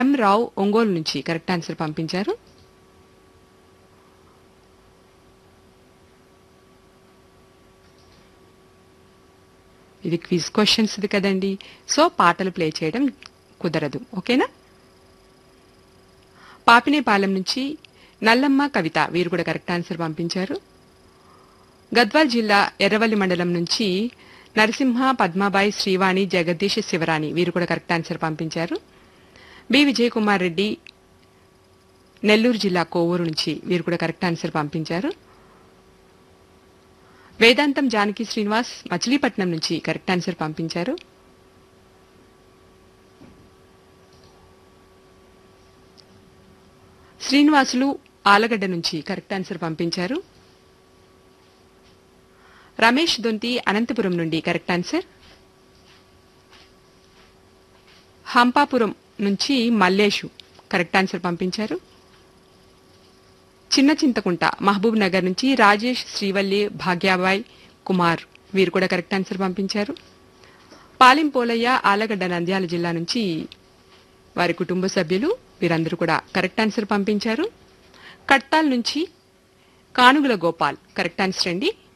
ఎం రావు ఒంగోలు నుంచి correct answer పంపించారు ఇది క్విజ్ క్వశ్చన్స్ ఇది కదండి సో పాటలు ప్లే చేయడం కుదరదు ఓకేనా పాపినేపాలెం నుంచి నల్లమ్మ కవిత వీరు కూడా కరెక్ట్ ఆన్సర్ పంపించారు గద్వాల్ జిల్లా ఎర్రవల్లి మండలం నుంచి నరసింహ పద్మాబాయి శ్రీవాణి జగదీష్ శివరాణి వీరు కూడా కరెక్ట్ ఆన్సర్ పంపించారు బి విజయ్ కుమార్ రెడ్డి నెల్లూరు జిల్లా కోవూరు నుంచి వీరు కూడా కరెక్ట్ ఆన్సర్ పంపించారు వేదాంతం జానకి శ్రీనివాస్ మచిలీపట్నం నుంచి కరెక్ట్ ఆన్సర్ పంపించారు శ్రీనివాసులు ఆలగడ్డ నుంచి కరెక్ట్ ఆన్సర్ పంపించారు రమేష్ దొంతి అనంతపురం నుండి కరెక్ట్ ఆన్సర్ హంపాపురం నుంచి మల్లేషు కరెక్ట్ ఆన్సర్ పంపించారు చిన్న చింతకుంట మహబూబ్ నగర్ నుంచి రాజేష్ శ్రీవల్లి భాగ్యాబాయ్ కుమార్ వీరు కూడా కరెక్ట్ ఆన్సర్ పంపించారు పాలిం పోలయ్య ఆలగడ్డ నంద్యాల జిల్లా నుంచి వారి కుటుంబ సభ్యులు వీరందరూ కూడా కరెక్ట్ ఆన్సర్ పంపించారు కట్టాల్ నుంచి కానుగుల గోపాల్ కరెక్ట్ ఆన్సర్ అండి